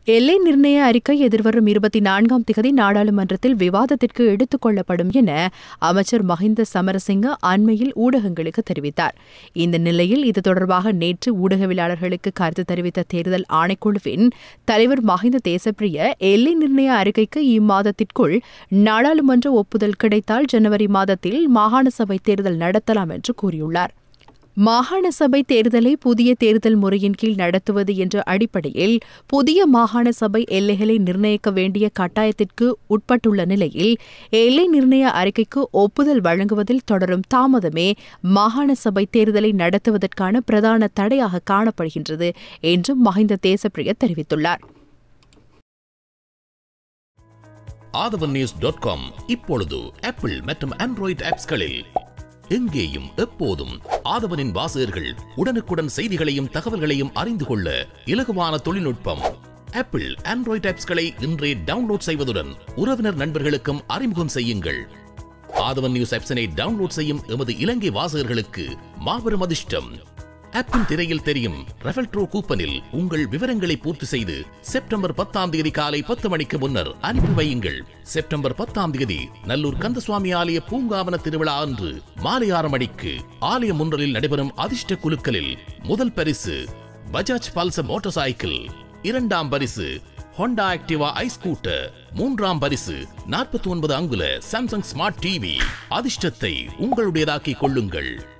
எல்லை நிர்ணய அறிக்கை எதிர்வரும் இருபத்தி நான்காம் திகதி நாடாளுமன்றத்தில் விவாதத்திற்கு எடுத்துக் கொள்ளப்படும் என அமைச்சர் மஹிந்த சமரசிங்க அண்மையில் ஊடகங்களுக்கு தெரிவித்தார் இந்த நிலையில் இது தொடர்பாக நேற்று ஊடகவியலாளர்களுக்கு கருத்து தெரிவித்த தேர்தல் ஆணைக்குழுவின் தலைவர் மஹிந்த தேசப்பிரிய எல்லை நிர்ணய அறிக்கைக்கு இம்மாதத்திற்குள் நாடாளுமன்ற ஒப்புதல் கிடைத்தால் ஜனவரி மாதத்தில் மாகாண சபை தேர்தல் நடத்தலாம் என்று கூறியுள்ளார் மாகாண சபை தேர்தலை புதிய தேர்தல் முறையின் கீழ் நடத்துவது என்ற அடிப்படையில் புதிய மாகாண சபை எல்லைகளை நிர்ணயிக்க வேண்டிய கட்டாயத்திற்கு உட்பட்டுள்ள நிலையில் எல்லை நிர்ணய அறிக்கைக்கு ஒப்புதல் வழங்குவதில் தொடரும் தாமதமே மாகாண சபை தேர்தலை நடத்துவதற்கான பிரதான தடையாக காணப்படுகின்றது என்றும் மஹிந்த தேசப்பிரிய தெரிவித்துள்ளார் ஆதவன் நியூஸ் டாட் காம் இப்பொழுது ஆப்பிள் மற்றும் ஆண்ட்ராய்டு ஆப்ஸ்களில் எங்கேயும் எப்போதும் ஆதவனின் வாசகர்கள் உடனுக்குடன் செய்திகளையும் தகவல்களையும் அறிந்து கொள்ள இலகுவான தொழில்நுட்பம் ஆப்பிள் ஆண்ட்ராய்டு ஆப்ஸ்களை இன்றே டவுன்லோட் செய்வதுடன் உறவினர் நண்பர்களுக்கும் அறிமுகம் செய்யுங்கள் ஆதவன் நியூஸ் ஆப்ஸினை டவுன்லோட் செய்யும் எமது இலங்கை வாசகர்களுக்கு மாபெரும் அதிர்ஷ்டம் ஆப்பின் திரையில் தெரியும் ரெஃபல்ட்ரோ கூப்பனில் உங்கள் விவரங்களை பூர்த்தி செய்து செப்டம்பர் பத்தாம் தேதி காலை பத்து மணிக்கு முன்னர் அனுப்பி வையுங்கள் செப்டம்பர் பத்தாம் தேதி நல்லூர் கந்தசுவாமி ஆலய பூங்காவன திருவிழா அன்று மாலை ஆறு மணிக்கு ஆலய முன்றலில் நடைபெறும் அதிர்ஷ்ட குழுக்களில் முதல் பரிசு பஜாஜ் பல்சர் மோட்டார் சைக்கிள் இரண்டாம் பரிசு ஹோண்டா ஆக்டிவா ஐ ஸ்கூட்டர் மூன்றாம் பரிசு நாற்பத்தி ஒன்பது அங்குல சாம்சங் ஸ்மார்ட் டிவி அதிர்ஷ்டத்தை உங்களுடையதாக்கிக் கொள்ளுங்கள்